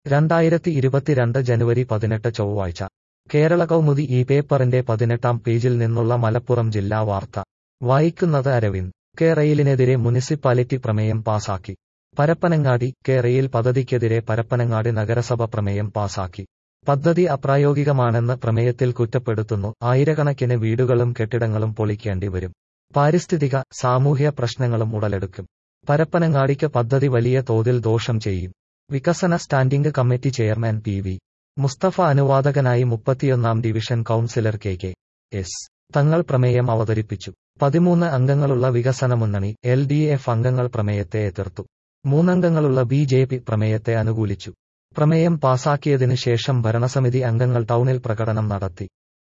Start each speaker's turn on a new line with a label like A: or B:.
A: രണ്ടായിരത്തി ഇരുപത്തിരണ്ട് ജനുവരി പതിനെട്ട് ചൊവ്വാഴ്ച കേരള കൗമുദി ഈ പേപ്പറിന്റെ പതിനെട്ടാം പേജിൽ നിന്നുള്ള മലപ്പുറം ജില്ലാ വാർത്ത വായിക്കുന്നത് അരവിന്ദ് കേരയിലിനെതിരെ മുനിസിപ്പാലിറ്റി പ്രമേയം പാസാക്കി പരപ്പനങ്ങാടി കേരയിൽ പദ്ധതിക്കെതിരെ പരപ്പനങ്ങാടി നഗരസഭ പ്രമേയം പാസാക്കി പദ്ധതി അപ്രായോഗികമാണെന്ന് പ്രമേയത്തിൽ കുറ്റപ്പെടുത്തുന്നു ആയിരക്കണക്കിന് വീടുകളും കെട്ടിടങ്ങളും പൊളിക്കേണ്ടി വരും പാരിസ്ഥിതിക സാമൂഹ്യ പ്രശ്നങ്ങളും ഉടലെടുക്കും പരപ്പനങ്ങാടിക്ക് പദ്ധതി വലിയ തോതിൽ ദോഷം ചെയ്യും വികസന standing committee chairman P V Mustafa അനുവാദകനായി മുപ്പത്തിയൊന്നാം division councillor K K S Thangal പ്രമേയം അവതരിപ്പിച്ചു പതിമൂന്ന് അംഗങ്ങളുള്ള വികസന മുന്നണി എൽ ഡി എഫ് അംഗങ്ങൾ പ്രമേയത്തെ എതിർത്തു മൂന്നംഗങ്ങളുള്ള ബി ജെ പി പ്രമേയത്തെ അനുകൂലിച്ചു പ്രമേയം പാസാക്കിയതിനു ശേഷം ഭരണസമിതി അംഗങ്ങൾ ടൗണിൽ പ്രകടനം നടത്തി